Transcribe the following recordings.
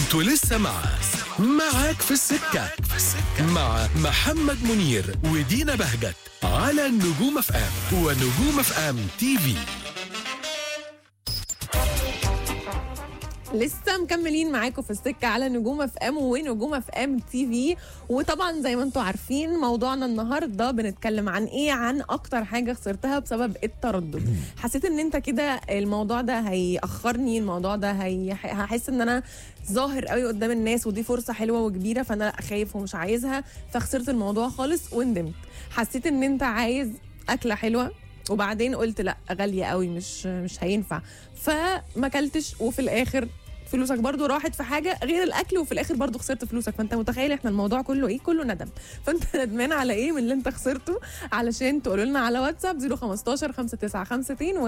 انتوا لسه مع معاك في السكة مع محمد منير ودينا بهجت على النجوم اف ام ونجوم اف ام تي في لسه مكملين معاكم في السكه على نجوم اف ام ونجوم اف ام تي في وطبعا زي ما انتم عارفين موضوعنا النهارده بنتكلم عن ايه عن اكتر حاجه خسرتها بسبب التردد حسيت ان انت كده الموضوع ده هيأخرني الموضوع ده هي... هحس ان انا ظاهر قوي قدام الناس ودي فرصه حلوه وكبيره فانا لا خايف ومش عايزها فخسرت الموضوع خالص وندمت حسيت ان انت عايز اكله حلوه وبعدين قلت لا غاليه قوي مش مش هينفع فما اكلتش وفي الاخر فلوسك برضو راحت في حاجه غير الاكل وفي الاخر برضو خسرت فلوسك فانت متخيل احنا الموضوع كله ايه كله ندم فانت ندمان على ايه من اللي انت خسرته علشان تقولوا لنا على واتساب 015 5952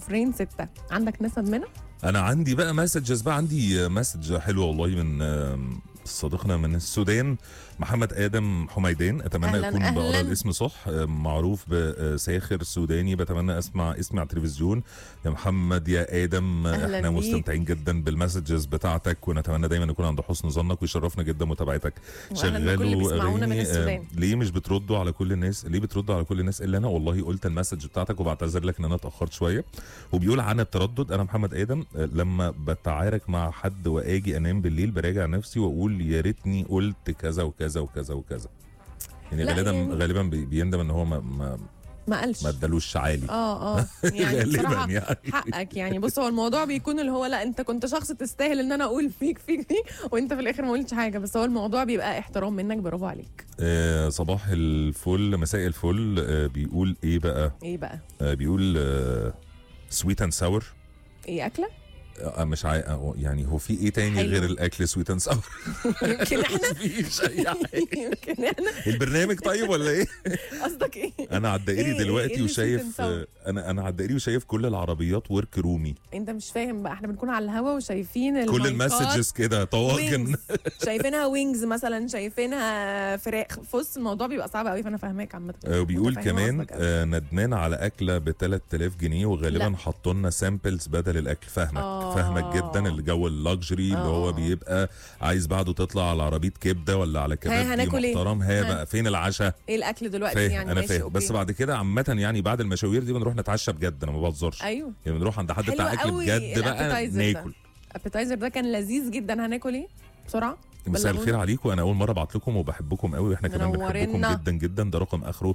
106 عندك ناس ندمانه انا عندي بقى مسجز بقى عندي مسج حلوه والله من آم، صديقنا من السودان محمد ادم حميدان اتمنى أهلاً، اكون بقرا أهلاً. الاسم صح آم، معروف بساخر سوداني بتمنى اسمع اسمي على التلفزيون يا محمد يا ادم أهلاً احنا بيك. مستمتعين جدا بالمسجز بتاعتك ونتمنى دايما نكون عند حسن ظنك ويشرفنا جدا متابعتك وأهلاً بكل اللي بيسمعونا من أغاني، السودان. آم، ليه مش بتردوا على كل الناس ليه بتردوا على كل الناس الا انا والله قلت المسج بتاعتك وبعتذر لك ان انا اتاخرت شويه وبيقول عن التردد انا محمد ادم آه، لما بتعارك مع حد واجي انام بالليل براجع نفسي واقول يا ريتني قلت كذا وكذا وكذا وكذا يعني لا، غالبا يعني- غالبا بي- بيندم ان هو ما ما, ما قالش ما ادالوش عالي اه اه يعني غالباً بصراحه يعني. حقك يعني بص هو الموضوع بيكون اللي هو لا انت كنت شخص تستاهل ان انا اقول فيك فيك فيك وانت في الاخر ما قلتش حاجه بس هو الموضوع بيبقى احترام منك برافو عليك آه صباح الفل مساء الفل آه بيقول ايه بقى ايه بقى آه بيقول آه سويت اند ساور ايه اكله مش عاي... آه، يعني هو في ايه تاني حلو. غير الاكل سويت اند ساور يمكن احنا مفيش اي حاجه يمكن احنا البرنامج طيب ولا ايه قصدك ايه انا على الدائري إيه- إيه دلوقتي اللي وشايف sweet and sour؟ انا انا على الدائري وشايف كل العربيات ورك رومي انت مش فاهم بقى احنا بنكون على الهوا وشايفين كل المايكات المسجز كده طواجن wings. شايفينها وينجز مثلا شايفينها فراخ بص الموضوع بيبقى صعب قوي فانا فاهماك عامه آه، وبيقول متفهمة كمان قصدك أوي. آه، ندمان على اكله ب 3000 جنيه وغالبا لا. حطوا لنا سامبلز بدل الاكل فاهمك آه. فاهمك جدا الجو اللكجري اللي هو آه. بيبقى عايز بعده تطلع على عربيه كبده ولا على كباب هناكل إيه؟ محترم ها ها. بقى فين العشاء ايه الاكل دلوقتي فاهم يعني انا ماشي فاهم أوكي. بس بعد كده عامه يعني بعد المشاوير دي بنروح نتعشى بجد انا ما بهزرش ايوه يعني بنروح عند حد حلو بتاع اكل قوي بجد بقى الأبيتايزر ده. ناكل الابيتايزر ده كان لذيذ جدا هناكل ايه بسرعه مساء بلغونا. الخير عليكم انا اول مره ابعت لكم وبحبكم قوي واحنا كمان بنحبكم منورنا. جدا جدا ده رقم اخره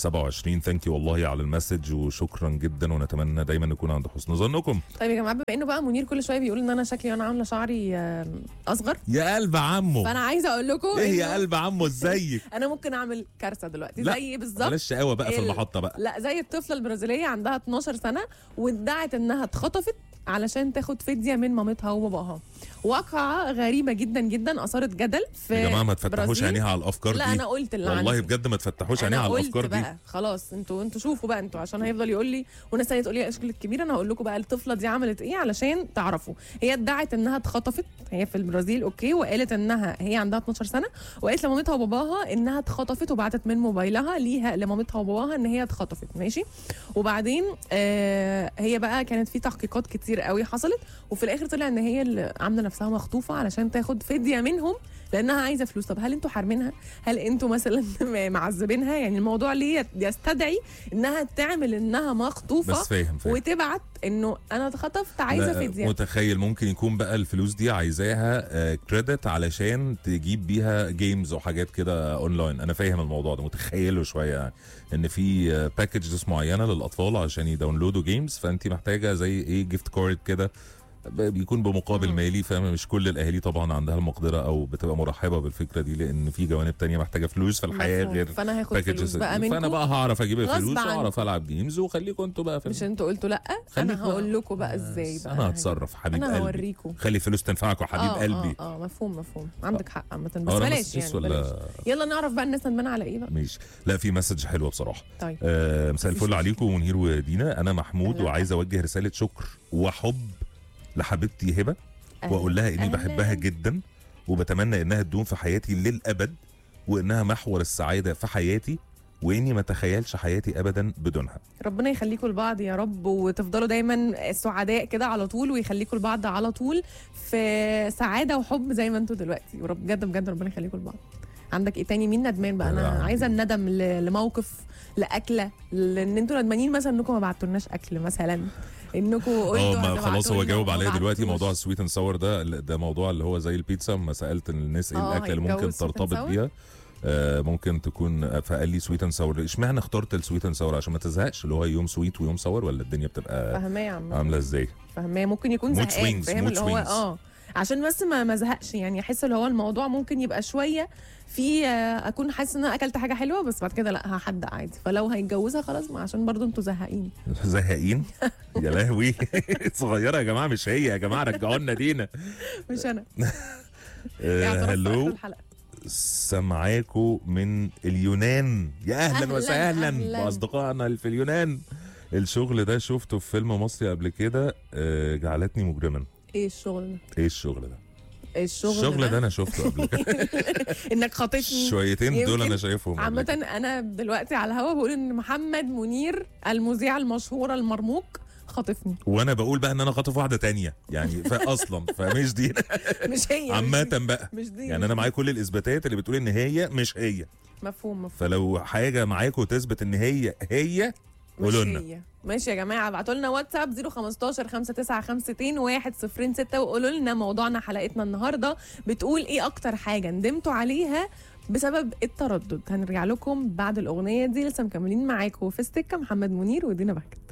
27 ثانك يو والله على المسج وشكرا جدا ونتمنى دايما نكون عند حسن ظنكم طيب يا جماعه بما انه بقى منير كل شويه بيقول ان انا شكلي وانا عامله شعري آم، اصغر يا قلب عمو فانا عايزه اقول لكم ايه يا إنه قلب عمو ازيك انا ممكن اعمل كارثه دلوقتي لا، زي بالظبط بلاش شقاوه بقى في ال- المحطه بقى لا زي الطفله البرازيليه عندها 12 سنه وادعت انها اتخطفت علشان تاخد فديه من مامتها وباباها واقعه غريبه جدا جدا اثارت جدل في يا جماعه ما تفتحوش برازيل. عينيها على الافكار لا دي انا قلت اللي والله عندي. بجد ما تفتحوش عينيها انا على قلت الافكار دي بقى خلاص انتوا انتوا شوفوا بقى انتوا عشان هيفضل يقول لي وناس تانية تقول لي اشكال الكبيره انا هقول لكم بقى الطفله دي عملت ايه علشان تعرفوا هي ادعت انها اتخطفت هي في البرازيل اوكي وقالت انها هي عندها 12 سنه وقالت لمامتها وباباها انها اتخطفت وبعتت من موبايلها ليها لمامتها وباباها ان هي اتخطفت ماشي وبعدين آه هي بقى كانت في تحقيقات كتير قوي حصلت وفي الاخر طلع ان هي اللي عامله نفسها مخطوفه علشان تاخد فديه منهم لانها عايزه فلوس طب هل انتوا حارمينها هل انتوا مثلا معذبينها يعني الموضوع ليه يستدعي انها تعمل انها مخطوفه بس فاهم فاهم وتبعت انه انا اتخطفت عايزه لا، فديه متخيل ممكن يكون بقى الفلوس دي عايزاها كريدت علشان تجيب بيها جيمز وحاجات كده اونلاين انا فاهم الموضوع ده متخيله شويه يعني ان في باكجز معينه للاطفال عشان يداونلودوا جيمز فانت محتاجه زي ايه جيفت كارد كده ب- بيكون بمقابل مم. مالي فاهم مش كل الاهالي طبعا عندها المقدره او بتبقى مرحبه بالفكره دي لان في جوانب تانية محتاجه فلوس في الحياه مفهوم. غير فانا هاخد فلوس باكجز بقى فانا منكم بقى هعرف اجيب غصب الفلوس عنكم. واعرف العب جيمز وخليكم انتوا بقى في مش انتوا قلتوا لا خليك انا هقول لكم بقى ازاي بقى انا هتصرف حبيب انا قلبي هوريكم خلي الفلوس تنفعكم حبيب آه قلبي اه اه مفهوم مفهوم عندك حق عامه بس أقرا بلاش مسجز يعني ولا بلاش. يلا نعرف بقى الناس ندمانه على ايه بقى ماشي لا في مسج حلوه بصراحه طيب آه مساء مفيش الفل مشكلة. عليكم منير ودينا انا محمود أهلا. وعايز اوجه رساله شكر وحب لحبيبتي هبه واقول لها اني أهلاً. بحبها جدا وبتمنى انها تدوم في حياتي للابد وانها محور السعاده في حياتي واني ما اتخيلش حياتي ابدا بدونها ربنا يخليكم لبعض يا رب وتفضلوا دايما سعداء كده على طول ويخليكم لبعض على طول في سعاده وحب زي ما انتوا دلوقتي ورب بجد بجد ربنا يخليكم لبعض عندك ايه تاني مين ندمان بقى انا لا. عايزه الندم ل- لموقف لاكله لان انتوا ندمانين مثلا انكم ما بعتولناش اكل مثلا انكم قلتوا اه ما هتبعتوا خلاص هو لنا جاوب وما عليا دلوقتي بعتوش. موضوع السويت اند ساور ده ده موضوع اللي هو زي البيتزا ما سالت الناس ايه اه، الاكله اللي ممكن هيتجوز sweet and ترتبط sour؟ بيها آه ممكن تكون فقال لي سويت اند ساور اشمعنى اخترت السويت اند ساور عشان ما تزهقش اللي هو يوم سويت ويوم ساور ولا الدنيا بتبقى فاهماه يا عم عامله ازاي فاهماه ممكن يكون mood زهقان swings, فاهم mood اللي هو swings. اه عشان بس ما ما زهقش يعني احس اللي هو الموضوع ممكن يبقى شويه في آه، اكون حاسه ان انا اكلت حاجه حلوه بس بعد كده لا هحدق عادي فلو هيتجوزها خلاص ما عشان برضو انتوا زهقين زهقين يا لهوي صغيره يا جماعه مش هي يا جماعه رجعوا لنا دينا مش انا آه، اعتراف في آخر هلو الحلقة. سامعاكو من اليونان يا اهلا, أهلاً، وسهلا أهلاً. باصدقائنا اللي في اليونان الشغل ده شفته في فيلم مصري قبل كده آه، جعلتني مجرما ايه الشغل ده ايه الشغل ده إيه الشغل, الشغل ده انا شفته قبل كده انك خاطفني شويتين دول يمكن انا شايفهم قبل عامة كده. أنا دلوقتي على الهوا بقول إن محمد منير المذيع المشهور المرموق خاطفني وانا بقول بقى ان انا خاطف واحده تانية يعني فاصلا فمش دي مش هي مش عامه دي. بقى مش دي يعني انا معايا كل الاثباتات اللي بتقول ان هي مش هي مفهوم مفهوم فلو حاجه معاكم تثبت ان هي هي مش قولوا لنا هي. ماشي يا جماعه ابعتوا لنا واتساب 015 5952 106 وقولوا لنا موضوعنا حلقتنا النهارده بتقول ايه اكتر حاجه ندمتوا عليها بسبب التردد هنرجع لكم بعد الاغنيه دي لسه مكملين معاكم في السكه محمد منير ودينا بهجت